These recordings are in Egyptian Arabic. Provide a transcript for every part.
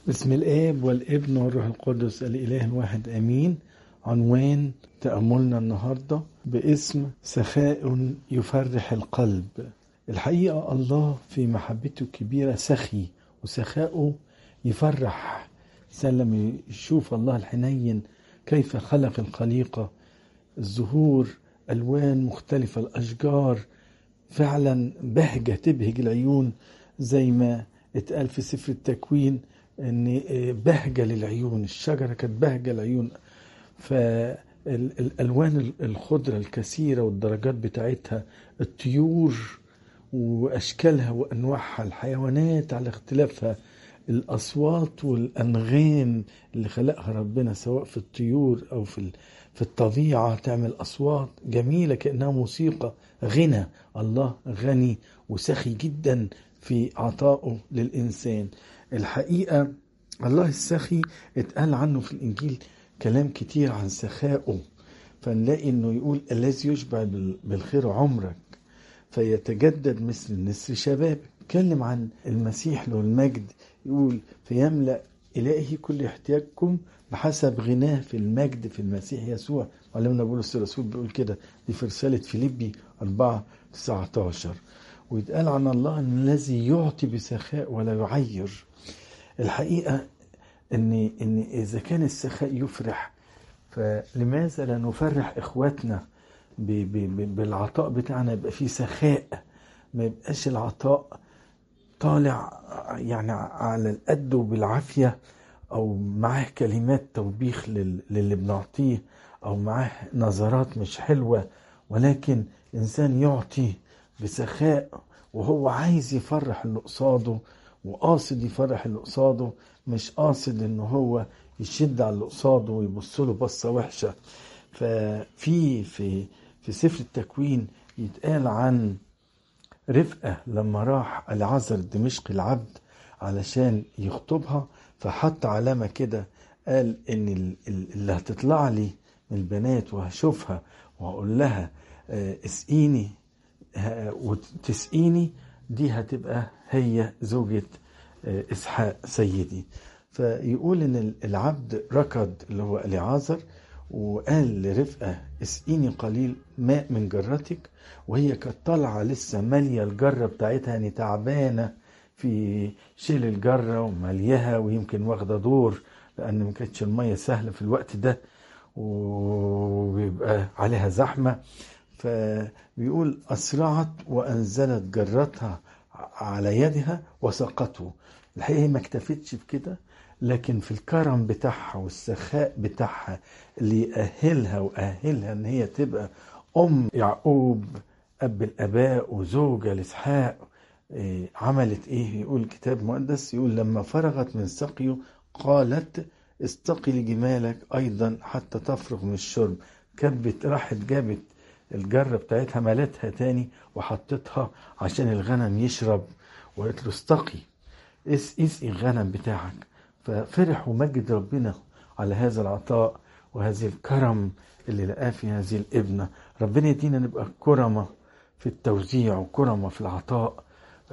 بسم الآب والابن والروح القدس الإله الواحد آمين عنوان تأملنا النهاردة باسم سخاء يفرح القلب الحقيقة الله في محبته الكبيرة سخي وسخاؤه يفرح سلم يشوف الله الحنين كيف خلق الخليقة الزهور ألوان مختلفة الأشجار فعلا بهجة تبهج العيون زي ما اتقال في سفر التكوين ان بهجة للعيون الشجرة كانت بهجة العيون فالالوان الخضرة الكثيرة والدرجات بتاعتها الطيور واشكالها وانواعها الحيوانات على اختلافها الاصوات والانغام اللي خلقها ربنا سواء في الطيور او في في الطبيعه تعمل اصوات جميله كانها موسيقى غنى الله غني وسخي جدا في عطائه للانسان الحقيقه الله السخي اتقال عنه في الانجيل كلام كتير عن سخائه فنلاقي انه يقول الذي يشبع بالخير عمرك فيتجدد مثل النسر شباب اتكلم عن المسيح له المجد يقول فيملأ إلهي كل احتياجكم بحسب غناه في المجد في المسيح يسوع وعلمنا بولس الرسول بيقول كده دي في رسالة فيليبي 4 19 ويتقال عن الله ان الذي يعطي بسخاء ولا يعير الحقيقة ان ان اذا كان السخاء يفرح فلماذا لا نفرح اخواتنا بالعطاء بتاعنا يبقى فيه سخاء ما يبقاش العطاء طالع يعني على القد وبالعافية أو معاه كلمات توبيخ للي بنعطيه أو معاه نظرات مش حلوة ولكن إنسان يعطي بسخاء وهو عايز يفرح اللي قصاده وقاصد يفرح اللي قصاده مش قاصد إن هو يشد على اللي قصاده ويبص له بصة وحشة ففي في في سفر التكوين يتقال عن رفقة لما راح العذر دمشق العبد علشان يخطبها فحط علامة كده قال ان اللي هتطلع لي من البنات وهشوفها وهقول لها اسقيني وتسقيني دي هتبقى هي زوجة اسحاق سيدي فيقول ان العبد ركض اللي هو اليعازر وقال لرفقة اسقيني قليل ماء من جرتك وهي كانت طالعة لسه مالية الجرة بتاعتها يعني تعبانة في شيل الجرة وماليها ويمكن واخدة دور لأن ما كانتش المية سهلة في الوقت ده وبيبقى عليها زحمة فبيقول أسرعت وأنزلت جرتها على يدها وسقته الحقيقة هي ما اكتفتش بكده لكن في الكرم بتاعها والسخاء بتاعها اللي يأهلها وأهلها إن هي تبقى أم يعقوب أب الآباء وزوجة لإسحاق إيه عملت إيه يقول الكتاب المقدس يقول لما فرغت من سقيه قالت استقي لجمالك أيضا حتى تفرغ من الشرب كبت راحت جابت الجرة بتاعتها ملتها تاني وحطتها عشان الغنم يشرب وقالت له استقي اسقي الغنم بتاعك ففرح ومجد ربنا على هذا العطاء وهذه الكرم اللي لقاه في هذه الابنة ربنا يدينا نبقى كرمة في التوزيع وكرمة في العطاء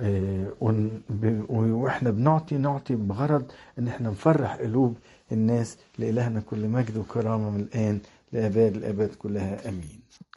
واحنا بنعطي نعطي بغرض ان احنا نفرح قلوب الناس لإلهنا كل مجد وكرامة من الآن لأباد الآباد كلها أمين